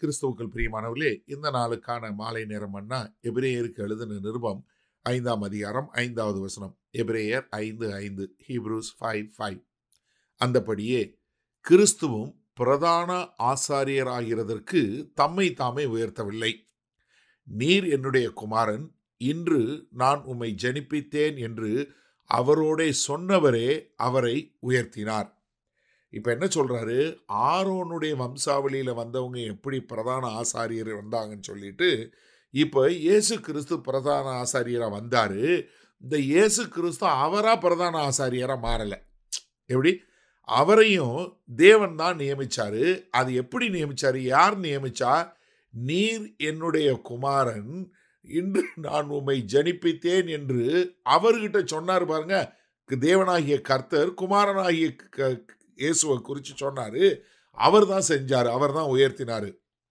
கிறிஸ்துவுக்கள் பிரியமானவர்களே இந்த நாளுக்கான மாலை நேரம் அண்ணா எபிரேயருக்கு எழுதின நிருபம் ஐந்தாம் அதிகாரம் ஐந்தாவது வசனம் எபிரேயர் ஐந்து ஐந்து ஹீப்ரூஸ் ஃபைவ் ஃபைவ் அந்தபடியே கிறிஸ்துவும் பிரதான ஆசாரியராகிறதற்கு தம்மை தாமே உயர்த்தவில்லை நீர் என்னுடைய குமாரன் இன்று நான் உம்மை ஜனிப்பித்தேன் என்று அவரோடே சொன்னவரே அவரை உயர்த்தினார் இப்போ என்ன சொல்றாரு ஆரோனுடைய வம்சாவளியில் வந்தவங்க எப்படி பிரதான ஆசாரியர் வந்தாங்கன்னு சொல்லிட்டு இப்போ இயேசு கிறிஸ்து பிரதான ஆசாரியராக வந்தார் இந்த இயேசு கிறிஸ்து அவராக பிரதான ஆசாரியராக மாறலை எப்படி அவரையும் தேவன் தான் நியமிச்சாரு அது எப்படி நியமிச்சாரு யார் நியமிச்சா நீர் என்னுடைய குமாரன் இன்று நான் உம்மை ஜனிப்பித்தேன் என்று அவர்கிட்ட சொன்னார் பாருங்க தேவனாகிய கர்த்தர் குமாரனாகிய க- இயேசுவை குறித்து சொன்னாரு அவர் தான் செஞ்சார் அவர் தான் உயர்த்தினார்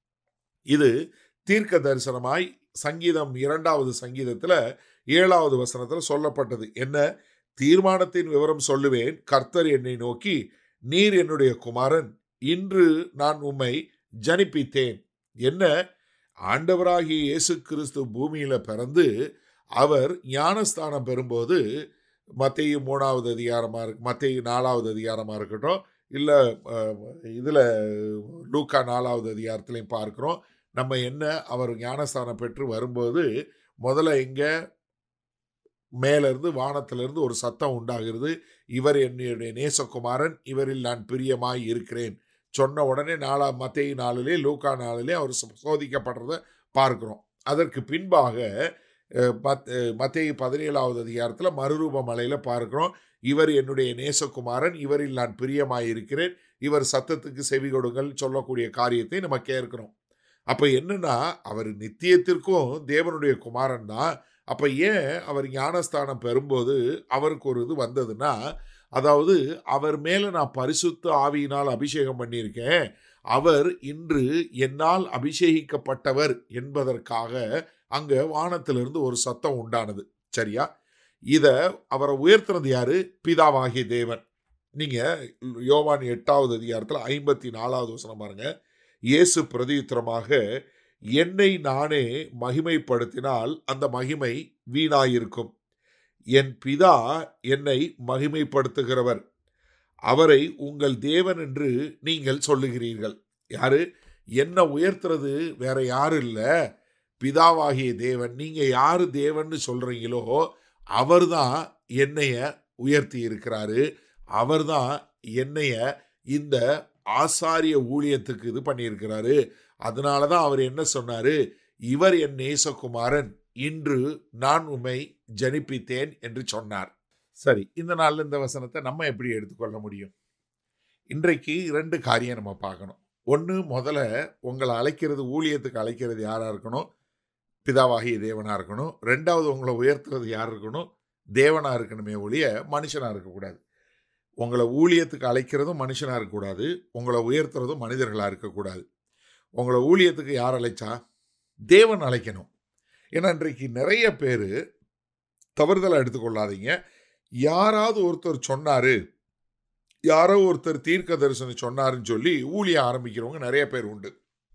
இது தீர்க்க தரிசனமாய் சங்கீதம் இரண்டாவது சங்கீதத்தில் ஏழாவது வசனத்தில் சொல்லப்பட்டது என்ன தீர்மானத்தின் விவரம் சொல்லுவேன் கர்த்தர் என்னை நோக்கி நீர் என்னுடைய குமாரன் இன்று நான் உம்மை ஜனிப்பித்தேன் என்ன ஆண்டவராகிய இயேசு கிறிஸ்து பூமியில பிறந்து அவர் ஞானஸ்தானம் பெறும்போது மத்தேயு மூணாவது அதிகாரமா இருக்கு மத்தேயு நாலாவது அதிகாரமா இருக்கட்டும் இல்லை இதில் லூக்கா நாலாவது அதிகாரத்திலையும் பார்க்குறோம் நம்ம என்ன அவர் ஞானஸ்தானம் பெற்று வரும்போது முதல்ல இங்கே மேலேருந்து வானத்திலிருந்து ஒரு சத்தம் உண்டாகிறது இவர் என்னுடைய நேசகுமாரன் இவரில் நான் பிரியமாய் இருக்கிறேன் சொன்ன உடனே நாலா மத்தேயு நாளிலே லூக்கா நாளிலே அவர் சோ- சோதிக்கப்படுறத பார்க்கிறோம் அதற்கு பின்பாக அஹ், மத் அஹ், மத்தேயு பதினேழாவது அதிகாரத்தில் மறுரூப மலையில் பார்க்கிறோம் இவர் என்னுடைய நேசகுமாரன் இவரில் நான் பிரியமாய் இருக்கிறேன் இவர் சத்தத்துக்கு செவி கொடுங்கள் சொல்லக்கூடிய காரியத்தை நம்ம கேட்கிறோம் அப்போ என்னன்னா அவர் நித்தியத்திற்கும் தேவனுடைய குமாரன் தான் அப்போ ஏன் அவர் ஞானஸ்தானம் பெறும்போது அவருக்கு ஒரு இது வந்ததுன்னா அதாவது அவர் மேலே நான் பரிசுத்த ஆவியினால் அபிஷேகம் பண்ணியிருக்கேன் அவர் இன்று என்னால் அபிஷேகிக்கப்பட்டவர் என்பதற்காக அங்கே வானத்திலிருந்து ஒரு சத்தம் உண்டானது சரியா இதை அவரை உயர்த்தினது யாரு பிதாவாகிய தேவன் நீங்க யோவான் எட்டாவது அதிகாரத்தில் ஐம்பத்தி நாலாவது வசனம் பாருங்க இயேசு பிரதியுத்தரமாக என்னை நானே மகிமைப்படுத்தினால் அந்த மகிமை வீணாயிருக்கும் என் பிதா என்னை மகிமைப்படுத்துகிறவர் அவரை உங்கள் தேவன் என்று நீங்கள் சொல்லுகிறீர்கள் யாரு என்ன உயர்த்துறது வேற யாரும் இல்லை பிதாவாகிய தேவன் நீங்க யாரு தேவன்னு சொல்றீங்களோ அவர்தான் என்னைய உயர்த்தி இருக்கிறாரு அவர்தான் என்னைய இந்த ஆசாரிய ஊழியத்துக்கு இது பண்ணியிருக்கிறாரு அதனால தான் அவர் என்ன சொன்னாரு இவர் என் நேசகுமாரன் இன்று நான் உம்மை ஜனிப்பித்தேன் என்று சொன்னார் சரி இந்த நாள்ல இந்த வசனத்தை நம்ம எப்படி எடுத்துக்கொள்ள முடியும் இன்றைக்கு இரண்டு காரியம் நம்ம பார்க்கணும் ஒன்று முதல்ல உங்களை அழைக்கிறது ஊழியத்துக்கு அழைக்கிறது யாராக இருக்கணும் பிதாவாகிய தேவனாக இருக்கணும் ரெண்டாவது உங்களை உயர்த்துறது யார் இருக்கணும் தேவனாக இருக்கணுமே ஒழிய மனுஷனாக இருக்கக்கூடாது உங்களை ஊழியத்துக்கு அழைக்கிறதும் மனுஷனாக இருக்கக்கூடாது உங்களை உயர்த்துறதும் மனிதர்களாக இருக்கக்கூடாது உங்களை ஊழியத்துக்கு யார் அழைச்சா தேவன் அழைக்கணும் ஏன்னா இன்றைக்கு நிறைய பேர் தவறுதலை எடுத்துக்கொள்ளாதீங்க யாராவது ஒருத்தர் சொன்னாரு யாரோ ஒருத்தர் தீர்க்க தரிசனம் சொன்னாருன்னு சொல்லி ஊழியம் ஆரம்பிக்கிறவங்க நிறைய பேர் உண்டு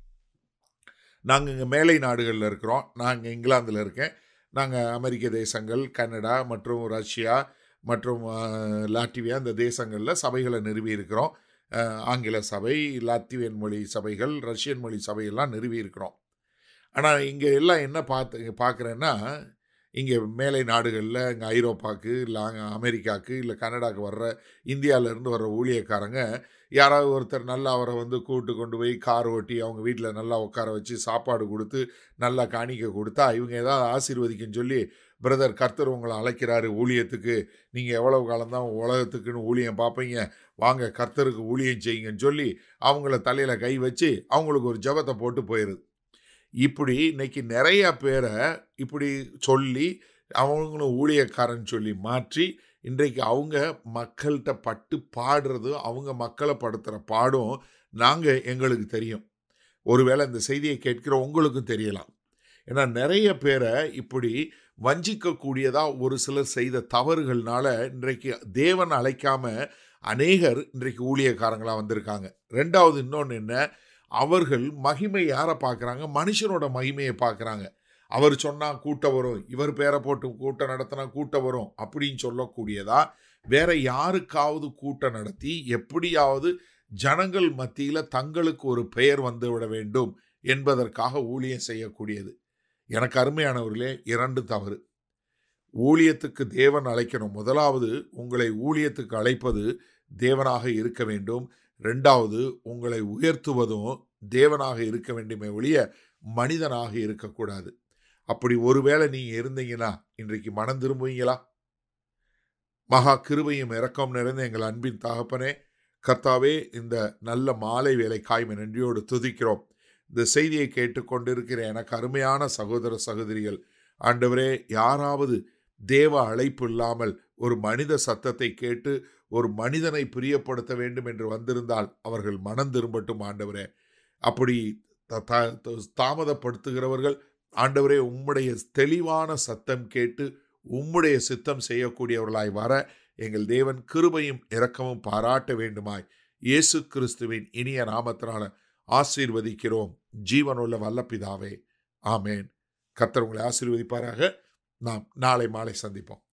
நாங்கள் இங்கே மேலை நாடுகளில் இருக்கிறோம் நாங்கள் இங்கிலாந்தில் இருக்கேன் நாங்கள் அமெரிக்க தேசங்கள் கனடா மற்றும் ரஷ்யா மற்றும் அஹ், லாட்வியா இந்த தேசங்களில் சபைகளை நிறுவி இருக்கிறோம் அஹ், ஆங்கில சபை லாத்வியன் மொழி சபைகள் ரஷ்யன் மொழி சபையெல்லாம் நிறுவி இருக்கிறோம் ஆனால் இங்கே எல்லாம் என்ன பார்த்து பார்க்குறேன்னா இங்கே மேலை நாடுகளில் இங்கே ஐரோப்பாவுக்கு இல்லை அமெரிக்காவுக்கு இல்லை கனடாக்கு வர்ற இந்தியாவிலேருந்து வர்ற ஊழியக்காரங்க யாராவது ஒருத்தர் நல்லா அவரை வந்து கூட்டு கொண்டு போய் கார் ஓட்டி அவங்க வீட்டில் நல்லா உட்கார வச்சு சாப்பாடு கொடுத்து நல்லா காணிக்க கொடுத்தா இவங்க ஏதாவது ஆசீர்வதிக்குன்னு சொல்லி பிரதர் கர்த்தர் உங்களை அழைக்கிறாரு ஊழியத்துக்கு நீங்கள் எவ்வளவு காலம்தான் உலகத்துக்குன்னு ஊழியம் பார்ப்பீங்க வாங்க கர்த்தருக்கு ஊழியம் செய்யுங்கன்னு சொல்லி அவங்கள தலையில் கை வச்சு அவங்களுக்கு ஒரு ஜெபத்தை போட்டு போயிடுது இப்படி இன்னைக்கு நிறைய பேரை இப்படி சொல்லி அவங்களும் ஊழியக்காரன் சொல்லி மாற்றி இன்றைக்கு அவங்க மக்கள்கிட்ட பட்டு பாடுறது அவங்க மக்களை படுத்துகிற பாடும் நாங்கள் எங்களுக்கு தெரியும் ஒருவேளை இந்த செய்தியை கேட்கிற உங்களுக்கும் தெரியலாம் ஏன்னா நிறைய பேரை இப்படி வஞ்சிக்கக்கூடியதா ஒரு சிலர் செய்த தவறுகள்னால இன்றைக்கு தேவன் அழைக்காம அநேகர் இன்றைக்கு ஊழியக்காரங்களாக வந்திருக்காங்க ரெண்டாவது இன்னொன்று என்ன அவர்கள் மகிமை யாரை பார்க்குறாங்க மனுஷனோட மகிமையை பார்க்குறாங்க அவர் சொன்னால் கூட்டம் வரும் இவர் பேரை போட்டு கூட்டம் நடத்தினா கூட்டம் வரும் அப்படின்னு சொல்லக்கூடியதா வேற யாருக்காவது கூட்டம் நடத்தி எப்படியாவது ஜனங்கள் மத்தியில் தங்களுக்கு ஒரு பெயர் வந்து விட வேண்டும் என்பதற்காக ஊழியம் செய்யக்கூடியது எனக்கு அருமையானவர்களே இரண்டு தவறு ஊழியத்துக்கு தேவன் அழைக்கணும் முதலாவது உங்களை ஊழியத்துக்கு அழைப்பது தேவனாக இருக்க வேண்டும் ரெண்டாவது உங்களை உயர்த்துவதும் தேவனாக இருக்க வேண்டுமே ஒழிய மனிதனாக இருக்கக்கூடாது அப்படி ஒருவேளை நீங்க இருந்தீங்கன்னா இன்றைக்கு மனம் திரும்புவீங்களா மகா கிருபையும் இரக்கம் நிறைந்த எங்கள் அன்பின் தகப்பனே கர்த்தாவே இந்த நல்ல மாலை வேலை காய்மை நன்றியோடு துதிக்கிறோம் இந்த செய்தியை கேட்டுக்கொண்டிருக்கிற எனக்கு அருமையான சகோதர சகோதரிகள் ஆண்டவரே யாராவது தேவ அழைப்பு இல்லாமல் ஒரு மனித சத்தத்தை கேட்டு ஒரு மனிதனை பிரியப்படுத்த வேண்டும் என்று வந்திருந்தால் அவர்கள் மனம் திரும்பட்டும் ஆண்டவரே அப்படி த- த- தாமதப்படுத்துகிறவர்கள் ஆண்டவரே உம்முடைய தெளிவான சத்தம் கேட்டு உம்முடைய சித்தம் செய்யக்கூடியவர்களாய் வர எங்கள் தேவன் கிருபையும் இரக்கமும் பாராட்ட வேண்டுமாய் இயேசு கிறிஸ்துவின் இனிய நாமத்தினால ஆசீர்வதிக்கிறோம் ஜீவனுள்ள வல்ல பிதாவே ஆமேன் கர்த்தர் உங்களை ஆசீர்வதிப்பாராக நாம் நாளை மாலை சந்திப்போம்